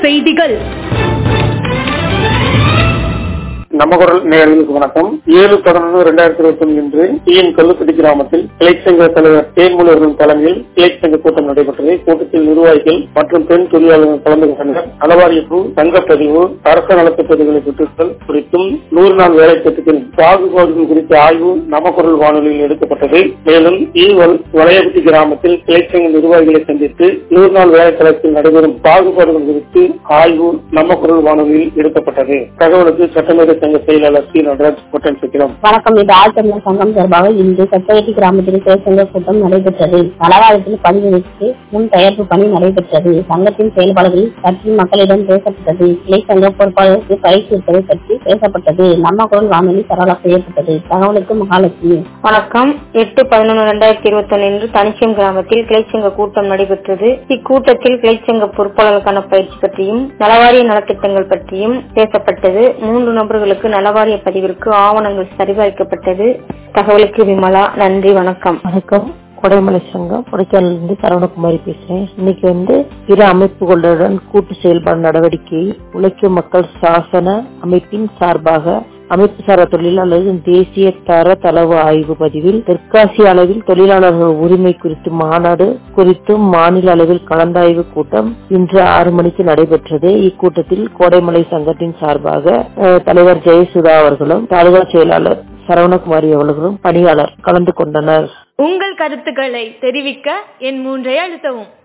செய்திகள் நம்ம குரல் நேயர்களுக்கு வணக்கம் ஏழு பதினொன்று இரண்டாயிரத்தி இருபத்தி ஒன்று இன்று டிஎன் கல்லுப்பட்டி கிராமத்தில் கிளை சங்க தலைவர் தேன்மூலர்கள் தலைமையில் கிளை சங்க கூட்டம் நடைபெற்றது கூட்டத்தில் நிர்வாகிகள் மற்றும் பெண் தொழிலாளர்கள் கலந்து கொண்டனர் நலவாரியப்பு சங்கப்பதிவு அரச நலத்திட்டங்களை பெற்றுத்தல் குறித்தும் நூறு நாள் வேலை திட்டத்தில் பாகுபாடுகள் குறித்த ஆய்வு நம்ம குரல் வானொலியில் எடுக்கப்பட்டது மேலும் ஈவல் வளையபட்டி கிராமத்தில் கிளை சங்க நிர்வாகிகளை சந்தித்து நூறு நாள் வேலை தளத்தில் நடைபெறும் பாகுபாடுகள் குறித்து ஆய்வு நம்ம குரல் வானொலியில் எடுக்கப்பட்டது தகவலுக்கு சட்டமேதை சங்க செயலாளர் சி நடராஜ் கொட்டன் சிக்கிரம் வணக்கம் இது ஆழ்த்தமிழர் சங்கம் சார்பாக இன்று சட்டவெட்டி கிராமத்தில் கிளைச்சங்க கூட்டம் நடைபெற்றது தளவாரத்தில் பதிவு வைத்து முன் தயாரிப்பு பணி நடைபெற்றது சங்கத்தின் செயல்பாடுகள் பற்றி மக்களிடம் பேசப்பட்டது கிளை சங்க பொறுப்பாளருக்கு பயிற்சி இருப்பதை பற்றி பேசப்பட்டது நம்ம குரல் வானொலி சரளா செய்யப்பட்டது தகவலுக்கு மகாலட்சுமி வணக்கம் எட்டு பதினொன்று ரெண்டாயிரத்தி இருபத்தி ஒன்று இன்று தனிச்சம் கிராமத்தில் கிளைச்சங்க கூட்டம் நடைபெற்றது இக்கூட்டத்தில் கிளைச்சங்க பொறுப்பாளர்களுக்கான பயிற்சி பற்றியும் நலவாரிய நலத்திட்டங்கள் பற்றியும் பேசப்பட்டது மூன்று நபர்களுக்கு நலவாரிய பதிவிற்கு ஆவணங்கள் சரிபார்க்கப்பட்டது தகவலுக்கு விமலா நன்றி வணக்கம் வணக்கம் கொடைமலை சங்கம் கொடைக்கானல இருந்து சரவணகுமாரி பேசுறேன் இன்னைக்கு வந்து பிற அமைப்புகளுடன் கூட்டு செயல்பாடு நடவடிக்கை உழைக்கும் மக்கள் சாசன அமைப்பின் சார்பாக அமைப்பு சாரா தொழிலாளர்கள் தேசிய தர தளவு ஆய்வு பதிவில் தெற்காசிய அளவில் தொழிலாளர்கள் உரிமை குறித்து மாநாடு குறித்தும் மாநில அளவில் கலந்தாய்வு கூட்டம் இன்று ஆறு மணிக்கு நடைபெற்றது இக்கூட்டத்தில் கோடைமலை சங்கத்தின் சார்பாக அஹ், தலைவர் ஜெயசுதா அவர்களும் தாலுகா செயலாளர் சரவணகுமாரி அவர்களும் பணியாளர் கலந்து கொண்டனர் உங்கள் கருத்துக்களை தெரிவிக்க என் மூன்றை அழுத்தவும்